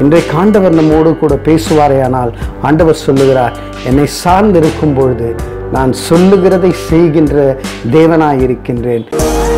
இன்றைக்கு ஆண்டவர் நம்மோடு கூட பேசுவாரே ஆனால் ஆண்டவர் சொல்லுகிறார் என்னை சார்ந்து இருக்கும் பொழுது நான் சொல்லுகிறதை செய்கின்ற தேவனாய் இருக்கின்றேன்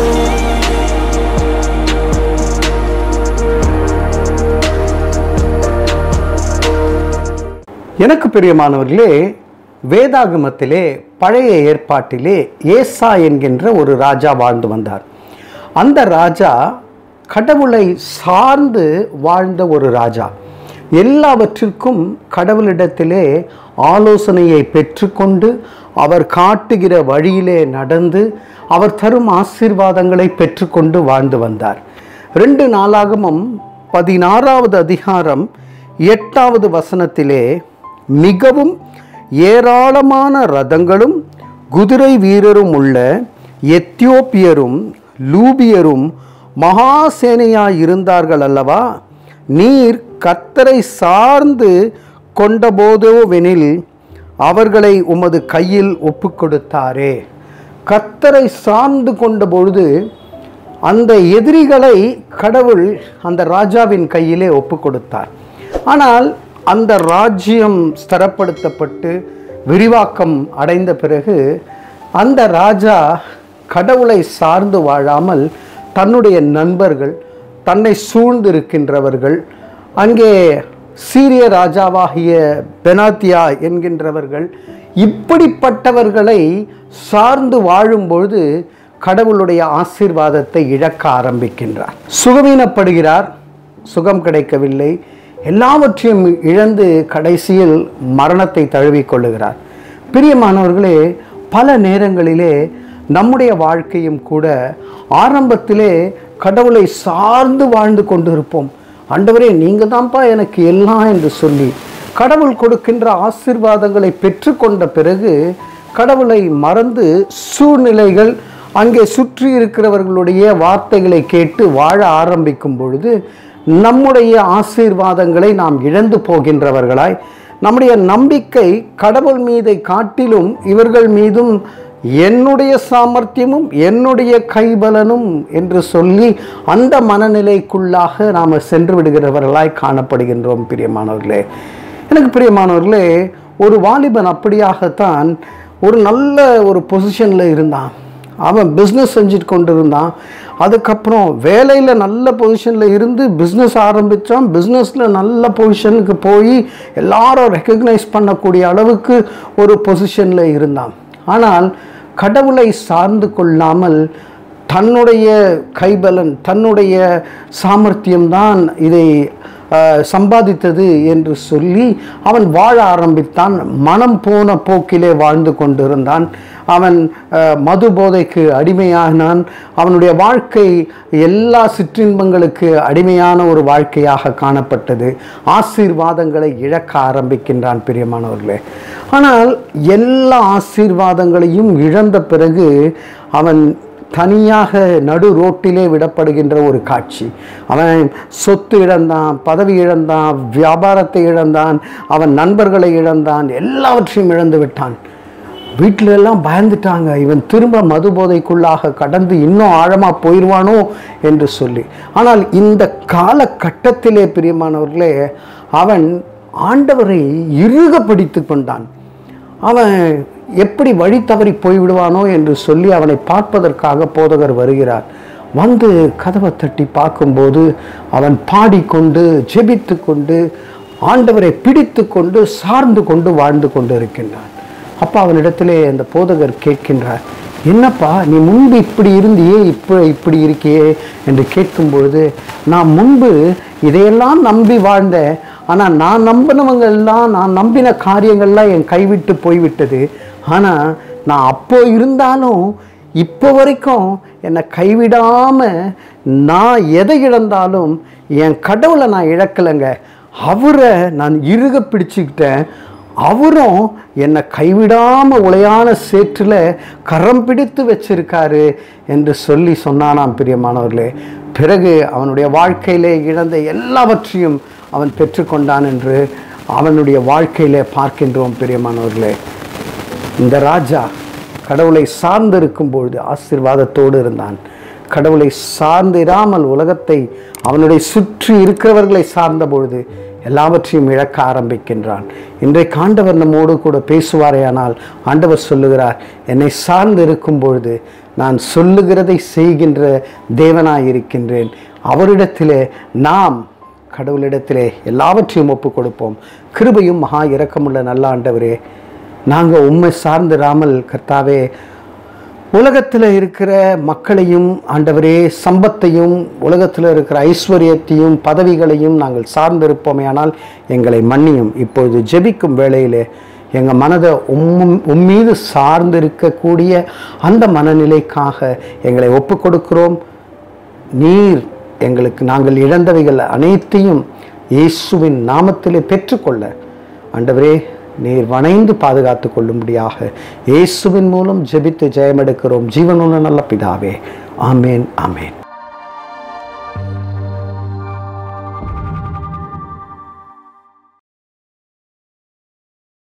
எனக்கு பிரியமானவர்களே வேதாகமத்திலே பழைய ஏற்பாட்டிலே ஏசா என்கின்ற ஒரு ராஜா வாழ்ந்து வந்தார் அந்த ராஜா கடவுளை சார்ந்து வாழ்ந்த ஒரு ராஜா எல்லாவற்றிற்கும் கடவுளிடத்திலே ஆலோசனையை பெற்றுக்கொண்டு அவர் காட்டுகிற வழியிலே நடந்து அவர் தரும் ஆசீர்வாதங்களை பெற்றுக்கொண்டு வாழ்ந்து வந்தார் ரெண்டு நாளாகமும் பதினாறாவது அதிகாரம் எட்டாவது வசனத்திலே மிகவும் ஏராளமான ரதங்களும் குதிரை வீரரும் உள்ள எத்தியோப்பியரும் லூபியரும் மகாசேனையாய் இருந்தார்கள் அல்லவா நீர் கர்த்தரை சார்ந்து கொண்டபோதோவெனில் அவர்களை உமது கையில் ஒப்பு கொடுத்தாரே கர்த்தரை சார்ந்து கொண்ட பொழுது அந்த எதிரிகளை கடவுள் அந்த ராஜாவின் கையிலே ஒப்பு கொடுத்தார் ஆனால் அந்த ராஜ்யம் ஸ்திரப்படுத்தப்பட்டு விரிவாக்கம் அடைந்த பிறகு அந்த ராஜா கடவுளை சார்ந்து வாழாமல் தன்னுடைய நண்பர்கள் தன்னை சூழ்ந்திருக்கின்றவர்கள் அங்கே சீரிய ராஜாவாகிய பெனாத்தியா என்கின்றவர்கள் இப்படிப்பட்டவர்களை சார்ந்து வாழும்பொழுது கடவுளுடைய ஆசீர்வாதத்தை இழக்க ஆரம்பிக்கின்றார் சுகவீனப்படுகிறார் சுகம் கிடைக்கவில்லை எல்லாவற்றையும் இழந்து கடைசியில் மரணத்தை தழுவிக் கொள்ளுகிறார் பிரியமானவர்களே பல நேரங்களிலே நம்முடைய வாழ்க்கையும் கூட ஆரம்பத்திலே கடவுளை சார்ந்து வாழ்ந்து கொண்டிருப்போம் ஆண்டவரே நீங்கள் தான்ப்பா எனக்கு எல்லாம் என்று சொல்லி கடவுள் கொடுக்கின்ற ஆசீர்வாதங்களை பெற்றுக்கொண்ட பிறகு கடவுளை மறந்து சூழ்நிலைகள் அங்கே சுற்றி இருக்கிறவர்களுடைய வார்த்தைகளை கேட்டு வாழ ஆரம்பிக்கும் பொழுது நம்முடைய ஆசீர்வாதங்களை நாம் இழந்து போகின்றவர்களாய் நம்முடைய நம்பிக்கை கடவுள் மீதை காட்டிலும் இவர்கள் மீதும் என்னுடைய சாமர்த்தியமும் என்னுடைய கைபலனும் என்று சொல்லி அந்த மனநிலைக்குள்ளாக நாம் சென்று விடுகிறவர்களாய் காணப்படுகின்றோம் பிரியமானவர்களே எனக்கு பிரியமானவர்களே ஒரு வாலிபன் அப்படியாகத்தான் ஒரு நல்ல ஒரு பொசிஷனில் இருந்தான் அவன் பிஸ்னஸ் செஞ்சுட்டு கொண்டு இருந்தான் அதுக்கப்புறம் வேலையில் நல்ல பொசிஷனில் இருந்து பிஸ்னஸ் ஆரம்பித்தான் பிஸ்னஸில் நல்ல பொசிஷனுக்கு போய் எல்லாரும் ரெக்கக்னைஸ் பண்ணக்கூடிய அளவுக்கு ஒரு பொசிஷனில் இருந்தான் ஆனால் கடவுளை சார்ந்து கொள்ளாமல் தன்னுடைய கைபலன் தன்னுடைய சாமர்த்தியம்தான் இதை அஹ், சம்பாதித்தது என்று சொல்லி அவன் வாழ ஆரம்பித்தான் மனம் போன போக்கிலே வாழ்ந்து கொண்டிருந்தான் அவன் அஹ், மது போதைக்கு அடிமையானான் அவனுடைய வாழ்க்கை எல்லா சிற்றின்பங்களுக்கு அடிமையான ஒரு வாழ்க்கையாக காணப்பட்டது ஆசீர்வாதங்களை இழக்க ஆரம்பிக்கின்றான் பிரியமானவர்களே ஆனால் எல்லா ஆசீர்வாதங்களையும் இழந்த பிறகு அவன் தனியாக நடு ரோட்டிலே விடப்படுகின்ற ஒரு காட்சி அவன் சொத்து இழந்தான் பதவி இழந்தான் வியாபாரத்தை இழந்தான் அவன் நண்பர்களை இழந்தான் எல்லாவற்றையும் இழந்து விட்டான் வீட்டில எல்லாம் பயந்துட்டாங்க இவன் திரும்ப மது போதைக்குள்ளாக கடந்து இன்னும் ஆழமாக போயிடுவானோ என்று சொல்லி ஆனால் இந்த காலகட்டத்திலே பிரியமானவர்களே அவன் ஆண்டவரை இறுக பிடித்து கொண்டான் அவன் எப்படி வழி தவறி போய்விடுவானோ என்று சொல்லி அவனை பார்ப்பதற்காக போதகர் வருகிறார் வந்து கதவை தட்டி பார்க்கும்போது அவன் பாடிக்கொண்டு ஜெபித்து கொண்டு ஆண்டவரை பிடித்து கொண்டு சார்ந்து கொண்டு வாழ்ந்து கொண்டு இருக்கின்றான் அப்போ அவனிடத்திலே அந்த போதகர் கேட்கின்றார் என்னப்பா நீ முன்பு இப்படி இருந்தியே இப்போ இப்படி இருக்கியே என்று கேட்கும் பொழுது நான் முன்பு இதையெல்லாம் நம்பி வாழ்ந்தேன் ஆனால் நான் நம்பினவங்க எல்லாம் நான் நம்பின காரியங்கள்லாம் என் கைவிட்டு போய்விட்டது ஆனால் நான் அப்போ இருந்தாலும் இப்போ வரைக்கும் என்னை கைவிடாமல் நான் எதை இழந்தாலும் என் கடவுளை நான் இழக்கலைங்க அவரை நான் இறுக பிடிச்சுக்கிட்டேன் அவரும் என்னை கைவிடாமல் உளையான சேற்றில் கரம் பிடித்து வச்சிருக்காரு என்று சொல்லி சொன்னானாம் பிரியமானவர்களே பிறகு அவனுடைய வாழ்க்கையிலே இழந்த எல்லாவற்றையும் அவன் பெற்றுக்கொண்டான் என்று அவனுடைய வாழ்க்கையிலே பார்க்கின்றோம் பிரியமானவர்களே இந்த ராஜா கடவுளை சார்ந்து இருக்கும் பொழுது ஆசீர்வாதத்தோடு இருந்தான் கடவுளை சார்ந்து இராமல் உலகத்தை அவனுடைய சுற்றி இருக்கிறவர்களை சார்ந்த பொழுது எல்லாவற்றையும் இழக்க ஆரம்பிக்கின்றான் இன்றைக்கு ஆண்டவர் நம்மோடு கூட பேசுவாரேயானால் ஆண்டவர் சொல்லுகிறார் என்னை சார்ந்து இருக்கும் பொழுது நான் சொல்லுகிறதை செய்கின்ற தேவனாய் இருக்கின்றேன் அவரிடத்திலே நாம் கடவுளிடத்திலே எல்லாவற்றையும் ஒப்பு கொடுப்போம் கிருபையும் மகா இரக்கமுள்ள நல்ல ஆண்டவரே நாங்கள் உண்மை சார்ந்திராமல் கர்த்தாவே உலகத்தில் இருக்கிற மக்களையும் ஆண்டவரே சம்பத்தையும் உலகத்தில் இருக்கிற ஐஸ்வர்யத்தையும் பதவிகளையும் நாங்கள் சார்ந்திருப்போமே ஆனால் எங்களை மன்னியும் இப்பொழுது ஜெபிக்கும் வேளையிலே எங்கள் மனதை உம் உம்மீது சார்ந்திருக்கக்கூடிய அந்த மனநிலைக்காக எங்களை ஒப்பு கொடுக்கிறோம் நீர் எங்களுக்கு நாங்கள் இழந்தவைகள் அனைத்தையும் இயேசுவின் நாமத்திலே பெற்றுக்கொள்ள ஆண்டவரே நீர் வணைந்து பாதுகாத்து கொள்ளும்படியாக இயேசுவின் மூலம் ஜெபித்து ஜெயமெடுக்கிறோம் ஜீவனுள்ள நல்ல பிதாவே ஆமேன் ஆமேன்